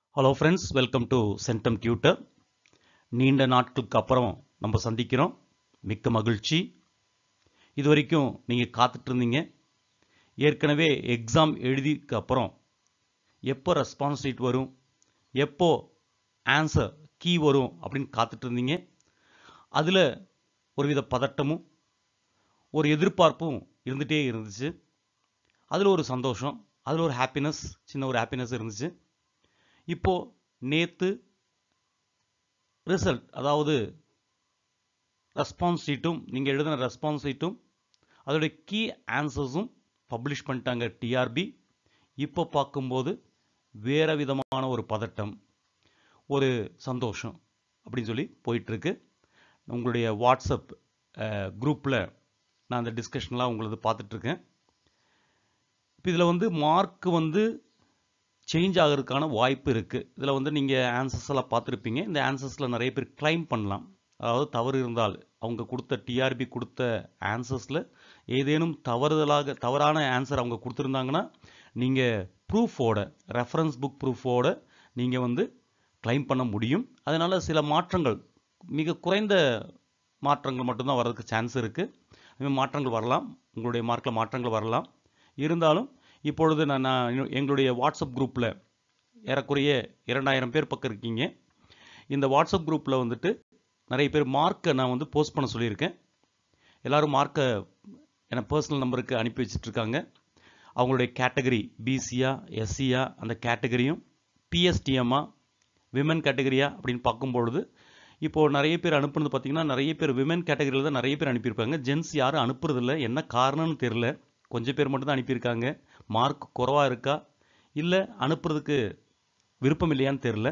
hello friends welcome to centum tutor நீண்ட நாட்களுக்கு அப்புறம் நம்ம சந்திக்கிறோம் மிக்க மகிழ்ச்சி இது வரைக்கும் நீங்கள் காத்துட்டு இருந்தீங்க ஏற்கனவே எக்ஸாம் எழுதிக்கு அப்புறம் எப்போ ரெஸ்பான்ஸ் ஷீட் வரும் எப்போ ஆன்சர் கீ வரும் அப்படின்னு காத்துட்டு இருந்தீங்க அதில் ஒருவித பதட்டமும் ஒரு எதிர்பார்ப்பும் இருந்துகிட்டே இருந்துச்சு அதில் ஒரு சந்தோஷம் அதில் ஒரு ஹாப்பினஸ் சின்ன ஒரு ஹாப்பினஸ் இருந்துச்சு இப்போ நேத்து ரிசல்ட் அதாவது ரெஸ்பான்ஸ் ஷீட்டும் நீங்கள் எழுதின ரெஸ்பான்ஸ் ஷீட்டும் அதோடைய கீ ஆன்சர்ஸும் பப்ளிஷ் பண்ணிட்டாங்க டிஆர்பி இப்போ பார்க்கும்போது வேற விதமான ஒரு பதட்டம் ஒரு சந்தோஷம் அப்படின்னு சொல்லி போயிட்டுருக்கு உங்களுடைய வாட்ஸ்அப் குரூப்பில் நான் அந்த டிஸ்கஷன்லாம் உங்களது பார்த்துட்ருக்கேன் இப்போ இதில் வந்து மார்க் வந்து சேஞ்ச் ஆகிறதுக்கான வாய்ப்பு இருக்குது இதில் வந்து நீங்கள் ஆன்சர்ஸ் எல்லாம் பார்த்துருப்பீங்க இந்த ஆன்சர்ஸில் நிறைய பேர் கிளைம் பண்ணலாம் அதாவது தவறு இருந்தால் அவங்க கொடுத்த டிஆர்பி கொடுத்த ஆன்சர்ஸில் ஏதேனும் தவறுதலாக தவறான ஆன்சர் அவங்க கொடுத்துருந்தாங்கன்னா நீங்கள் ப்ரூஃபோட ரெஃபரன்ஸ் புக் ப்ரூஃபோட நீங்கள் வந்து கிளைம் பண்ண முடியும் அதனால் சில மாற்றங்கள் மிக குறைந்த மாற்றங்கள் மட்டும்தான் வர்றதுக்கு சான்ஸ் இருக்குது மாற்றங்கள் வரலாம் உங்களுடைய மார்க்கில் மாற்றங்கள் வரலாம் இருந்தாலும் இப்பொழுது நான் நான் எங்களுடைய வாட்ஸ்அப் குரூப்பில் ஏறக்குறைய இரண்டாயிரம் பேர் பக்கம் இருக்கீங்க இந்த வாட்ஸ்அப் குரூப்பில் வந்துட்டு நிறைய பேர் மார்க்கை நான் வந்து போஸ்ட் பண்ண சொல்லியிருக்கேன் எல்லோரும் மார்க்கை என பர்சனல் நம்பருக்கு அனுப்பி வச்சிட்ருக்காங்க அவங்களுடைய கேட்டகரி பிசியா எஸ்சியா அந்த கேட்டகரியும் பிஎஸ்டிஎம்மா விமன் கேட்டகரியா அப்படின்னு பார்க்கும்பொழுது இப்போது நிறைய பேர் அனுப்புனது பார்த்தீங்கன்னா நிறைய பேர் விமன் கேட்டகரியில் தான் நிறைய பேர் அனுப்பியிருப்பாங்க ஜென்ஸ் யாரும் அனுப்புறதில்ல என்ன காரணம்னு தெரில கொஞ்சம் பேர் மட்டும் தான் அனுப்பியிருக்காங்க மார்க் குறவாக இருக்கா இல்லை அனுப்புறதுக்கு விருப்பம் இல்லையான்னு தெரில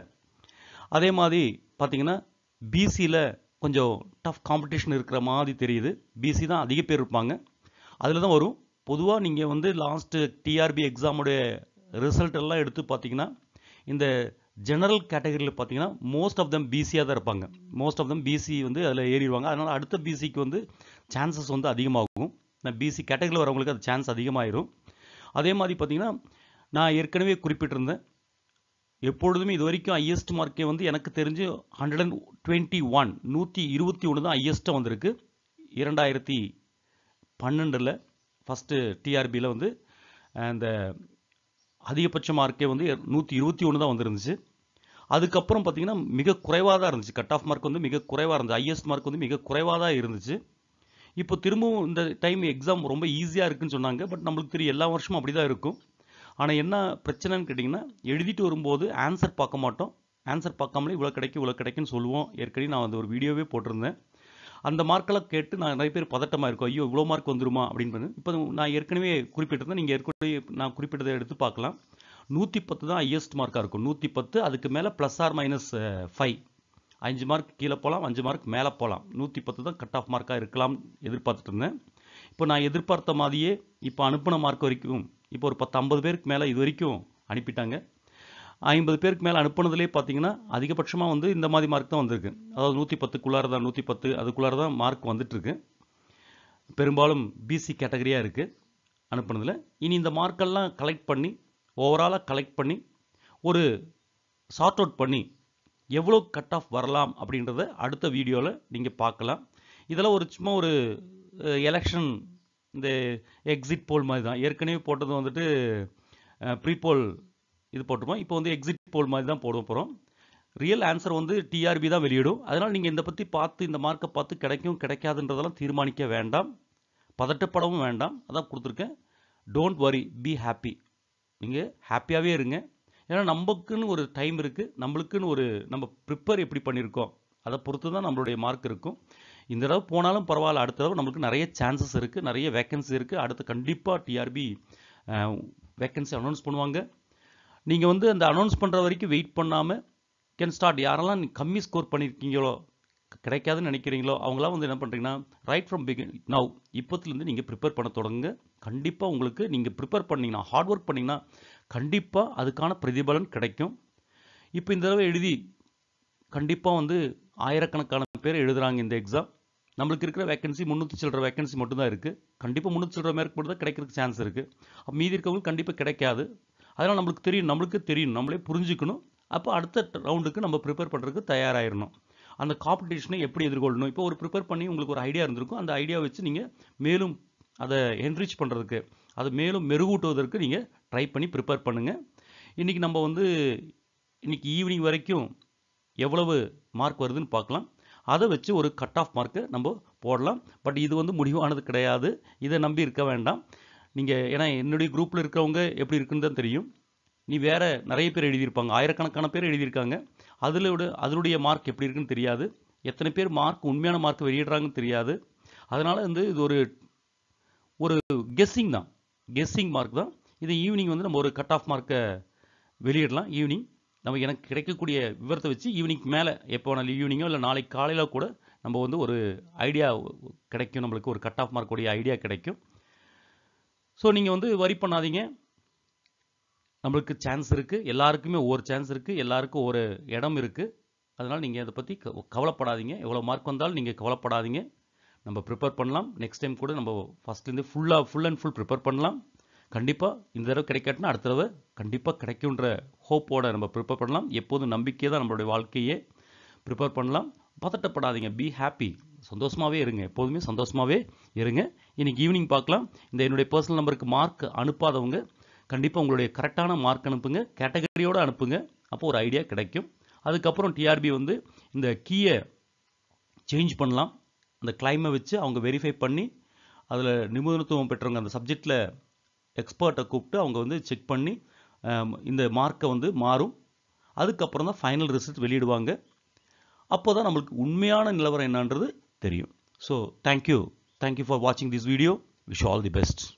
அதே மாதிரி பார்த்தீங்கன்னா பிசியில் கொஞ்சம் டஃப் காம்படிஷன் இருக்கிற மாதிரி தெரியுது பிசி தான் அதிக பேர் இருப்பாங்க அதில் தான் வரும் பொதுவாக நீங்கள் வந்து லாஸ்ட்டு டிஆர்பி எக்ஸாமுடைய ரிசல்ட் எல்லாம் எடுத்து பார்த்தீங்கன்னா இந்த ஜெனரல் கேட்டகரியில் பார்த்தீங்கன்னா மோஸ்ட் ஆஃப் தம் பிசியாக தான் இருப்பாங்க மோஸ்ட் ஆஃப் தம் பிசி வந்து அதில் ஏறிடுவாங்க அதனால் அடுத்த பிசிக்கு வந்து சான்சஸ் வந்து அதிகமாகும் நான் பிசி கேட்டகரியில் வரவங்களுக்கு அது சான்ஸ் அதிகமாயிரும் அதே மாதிரி பார்த்தீங்கன்னா நான் ஏற்கனவே குறிப்பிட்டிருந்தேன் எப்பொழுதுமே இது வரைக்கும் ஹையஸ்ட் மார்க்கே வந்து எனக்கு தெரிஞ்சு ஹண்ட்ரட் அண்ட் டுவெண்ட்டி ஒன் நூற்றி இருபத்தி ஒன்று தான் ஹையஸ்ட்டாக வந்திருக்கு இரண்டாயிரத்தி பன்னெண்டில் ஃபஸ்ட்டு டிஆர்பியில் வந்து அந்த அதிகபட்ச மார்க்கே வந்து நூற்றி இருபத்தி ஒன்று தான் வந்துருந்துச்சு அதுக்கப்புறம் பார்த்தீங்கன்னா மிக குறைவாக தான் இருந்துச்சு கட் ஆஃப் மார்க் வந்து மிக குறைவாக இருந்துச்சு ஹையஸ்ட் மார்க் வந்து மிக குறைவாக தான் இருந்துச்சு இப்போ திரும்பவும் இந்த டைம் எக்ஸாம் ரொம்ப ஈஸியாக இருக்குன்னு சொன்னாங்க பட் நம்மளுக்கு தெரியும் எல்லா வருஷமும் அப்படி தான் இருக்கும் ஆனால் என்ன பிரச்சனைன்னு கேட்டிங்கன்னா எழுதிட்டு வரும்போது ஆன்சர் பார்க்க மாட்டோம் ஆன்சர் பார்க்காமலே இவ்வளோ கிடைக்கும் இவ்வளோ கிடைக்குன்னு சொல்லுவோம் ஏற்கனவே நான் அந்த ஒரு வீடியோவே போட்டிருந்தேன் அந்த மார்க்கெல்லாம் கேட்டு நான் நிறைய பேர் பதட்டமாக இருக்கும் ஐயோ இவ்வளோ மார்க் வந்துருமா அப்படின்னு இப்போ நான் ஏற்கனவே குறிப்பிட்டிருந்தேன் நீங்கள் ஏற்கனவே நான் குறிப்பிட்டதை எடுத்து பார்க்கலாம் நூற்றி பத்து தான் ஹையஸ்ட் மார்க்காக இருக்கும் நூற்றி பத்து அதுக்கு மேலே ப்ளஸ் ஆர் மைனஸ் ஃபைவ் அஞ்சு மார்க் கீழே போகலாம் அஞ்சு மார்க் மேலே போகலாம் நூற்றி பத்து தான் கட் ஆஃப் மார்க்காக இருக்கலாம் எதிர்பார்த்துட்டு இருந்தேன் இப்போ நான் எதிர்பார்த்த மாதிரியே இப்போ அனுப்பின மார்க் வரைக்கும் இப்போ ஒரு பத்து ஐம்பது பேருக்கு மேலே இது வரைக்கும் அனுப்பிட்டாங்க ஐம்பது பேருக்கு மேலே அனுப்புனதுலேயே பார்த்தீங்கன்னா அதிகபட்சமாக வந்து இந்த மாதிரி மார்க் தான் வந்திருக்கு அதாவது நூற்றி பத்துக்குள்ளார தான் நூற்றி பத்து அதுக்குள்ளார தான் மார்க் வந்துட்டுருக்கு பெரும்பாலும் பிசி கேட்டகரியாக இருக்குது அனுப்புனதில் இனி இந்த மார்க்கெல்லாம் கலெக்ட் பண்ணி ஓவராலாக கலெக்ட் பண்ணி ஒரு சார்ட் அவுட் பண்ணி எவ்வளோ கட் ஆஃப் வரலாம் அப்படின்றத அடுத்த வீடியோவில் நீங்கள் பார்க்கலாம் இதெல்லாம் ஒரு சும்மா ஒரு எலெக்ஷன் இந்த எக்ஸிட் போல் மாதிரி தான் ஏற்கனவே போட்டது வந்துட்டு ப்ரீபோல் இது போட்டிருப்போம் இப்போ வந்து எக்ஸிட் போல் மாதிரி தான் போட போகிறோம் ரியல் ஆன்சர் வந்து டிஆர்பி தான் வெளியிடும் அதனால் நீங்கள் இந்த பற்றி பார்த்து இந்த மார்க்கை பார்த்து கிடைக்கும் கிடைக்காதுன்றதெல்லாம் தீர்மானிக்க வேண்டாம் பதட்டப்படவும் வேண்டாம் அதான் கொடுத்துருக்கேன் டோன்ட் வரி பி ஹாப்பி நீங்கள் ஹாப்பியாகவே இருங்க ஏன்னா நமக்குன்னு ஒரு டைம் இருக்குது நம்மளுக்குன்னு ஒரு நம்ம ப்ரிப்பேர் எப்படி பண்ணியிருக்கோம் அதை பொறுத்து தான் நம்மளுடைய மார்க் இருக்கும் இந்த தடவை போனாலும் பரவாயில்ல அடுத்த தடவை நம்மளுக்கு நிறைய சான்சஸ் இருக்குது நிறைய வேக்கன்சி இருக்குது அடுத்து கண்டிப்பாக டிஆர்பி வேக்கன்சி அனௌன்ஸ் பண்ணுவாங்க நீங்கள் வந்து அந்த அனௌன்ஸ் பண்ணுற வரைக்கும் வெயிட் பண்ணாமல் கேன் ஸ்டார்ட் யாரெல்லாம் கம்மி ஸ்கோர் பண்ணியிருக்கீங்களோ கிடைக்காதுன்னு நினைக்கிறீங்களோ அவங்களாம் வந்து என்ன பண்ணுறீங்கன்னா ரைட் ஃப்ரம் பிகின் நவ் இப்போத்துலேருந்து நீங்கள் ப்ரிப்பேர் பண்ண தொடங்குங்க கண்டிப்பாக உங்களுக்கு நீங்கள் ப்ரிப்பேர் பண்ணிங்கன்னா ஹார்ட் ஒர்க் பண்ணிங்கன்னா கண்டிப்பாக அதுக்கான பிரதிபலன் கிடைக்கும் இப்போ இந்த தடவை எழுதி கண்டிப்பாக வந்து ஆயிரக்கணக்கான பேர் எழுதுகிறாங்க இந்த எக்ஸாம் நம்மளுக்கு இருக்கிற வேகன்சி முந்நூற்றி சில்லற வேகன்சி மட்டும்தான் இருக்குது கண்டிப்பாக முந்நூற்றி சில்லற மேற்கு மட்டும் தான் கிடைக்கிறதுக்கு சான்ஸ் இருக்குது மீதி இருக்கவங்களுக்கு கண்டிப்பாக கிடைக்காது அதனால் நம்மளுக்கு தெரியும் நம்மளுக்கு தெரியும் நம்மளே புரிஞ்சுக்கணும் அப்போ அடுத்த ரவுண்டுக்கு நம்ம ப்ரிப்பேர் பண்ணுறதுக்கு தயாராகிடணும் அந்த காம்படிஷனை எப்படி எதிர்கொள்ளணும் இப்போ ஒரு ப்ரிப்பேர் பண்ணி உங்களுக்கு ஒரு ஐடியா இருந்திருக்கும் அந்த ஐடியா வச்சு நீங்கள் மேலும் அதை என்ரிச் பண்ணுறதுக்கு அதை மேலும் மெருகூட்டுவதற்கு நீங்கள் ட்ரை பண்ணி ப்ரிப்பேர் பண்ணுங்கள் இன்றைக்கி நம்ம வந்து இன்றைக்கி ஈவினிங் வரைக்கும் எவ்வளவு மார்க் வருதுன்னு பார்க்கலாம் அதை வச்சு ஒரு கட் ஆஃப் மார்க்கை நம்ம போடலாம் பட் இது வந்து முடிவானது கிடையாது இதை நம்பி இருக்க வேண்டாம் நீங்கள் ஏன்னா என்னுடைய குரூப்பில் இருக்கிறவங்க எப்படி இருக்குன்னு தான் தெரியும் நீ வேற நிறைய பேர் எழுதியிருப்பாங்க ஆயிரக்கணக்கான பேர் எழுதியிருக்காங்க அதில் அதனுடைய மார்க் எப்படி இருக்குன்னு தெரியாது எத்தனை பேர் மார்க் உண்மையான மார்க் வெளியிடுறாங்கன்னு தெரியாது அதனால் வந்து இது ஒரு ஒரு கெஸ்ஸிங் தான் கெஸ்ஸிங் மார்க் தான் இது ஈவினிங் வந்து நம்ம ஒரு கட் ஆஃப் மார்க்கை வெளியிடலாம் ஈவினிங் நம்ம எனக்கு கிடைக்கக்கூடிய விவரத்தை வச்சு ஈவினிங் மேலே எப்போ வேணாலும் ஈவினிங்கோ இல்லை நாளைக்கு காலையில் கூட நம்ம வந்து ஒரு ஐடியா கிடைக்கும் நம்மளுக்கு ஒரு கட் ஆஃப் மார்க்குடைய ஐடியா கிடைக்கும் ஸோ நீங்கள் வந்து வரி பண்ணாதீங்க நம்மளுக்கு சான்ஸ் இருக்குது எல்லாருக்குமே ஒவ்வொரு சான்ஸ் இருக்குது எல்லாருக்கும் ஒரு இடம் இருக்குது அதனால் நீங்கள் அதை பற்றி கவலைப்படாதீங்க எவ்வளோ மார்க் வந்தாலும் நீங்கள் கவலைப்படாதீங்க நம்ம ப்ரிப்பேர் பண்ணலாம் நெக்ஸ்ட் டைம் கூட நம்ம ஃபஸ்ட்லேருந்து ஃபுல்லாக ஃபுல் அண்ட் ஃபுல் ப்ரிப்பேர் பண்ணலாம் கண்டிப்பாக இந்த தடவை கிடைக்காட்டினா அடுத்த தடவை கண்டிப்பாக கிடைக்குன்ற ஹோப்போட நம்ம ப்ரிப்பேர் பண்ணலாம் எப்போதும் நம்பிக்கை தான் நம்மளுடைய வாழ்க்கையே ப்ரிப்பேர் பண்ணலாம் பதட்டப்படாதீங்க பி ஹாப்பி சந்தோஷமாகவே இருங்க எப்போதுமே சந்தோஷமாகவே இருங்க இன்னைக்கு ஈவினிங் பார்க்கலாம் இந்த என்னுடைய பர்சனல் நம்பருக்கு மார்க் அனுப்பாதவங்க கண்டிப்பாக உங்களுடைய கரெக்டான மார்க் அனுப்புங்க கேட்டகரியோடு அனுப்புங்க அப்போ ஒரு ஐடியா கிடைக்கும் அதுக்கப்புறம் டிஆர்பி வந்து இந்த கீயை சேஞ்ச் பண்ணலாம் அந்த கிளைமை வச்சு அவங்க வெரிஃபை பண்ணி அதில் நிபுணத்துவம் பெற்றவங்க அந்த சப்ஜெக்டில் எக்ஸ்பர்ட்டை கூப்பிட்டு அவங்க வந்து செக் பண்ணி இந்த மார்க்கை வந்து மாறும் அதுக்கப்புறம் தான் ஃபைனல் ரிசல்ட் வெளியிடுவாங்க அப்போ தான் நம்மளுக்கு உண்மையான நிலவரம் என்னன்றது தெரியும் ஸோ தேங்க்யூ தேங்க்யூ ஃபார் வாட்சிங் this video wish all the best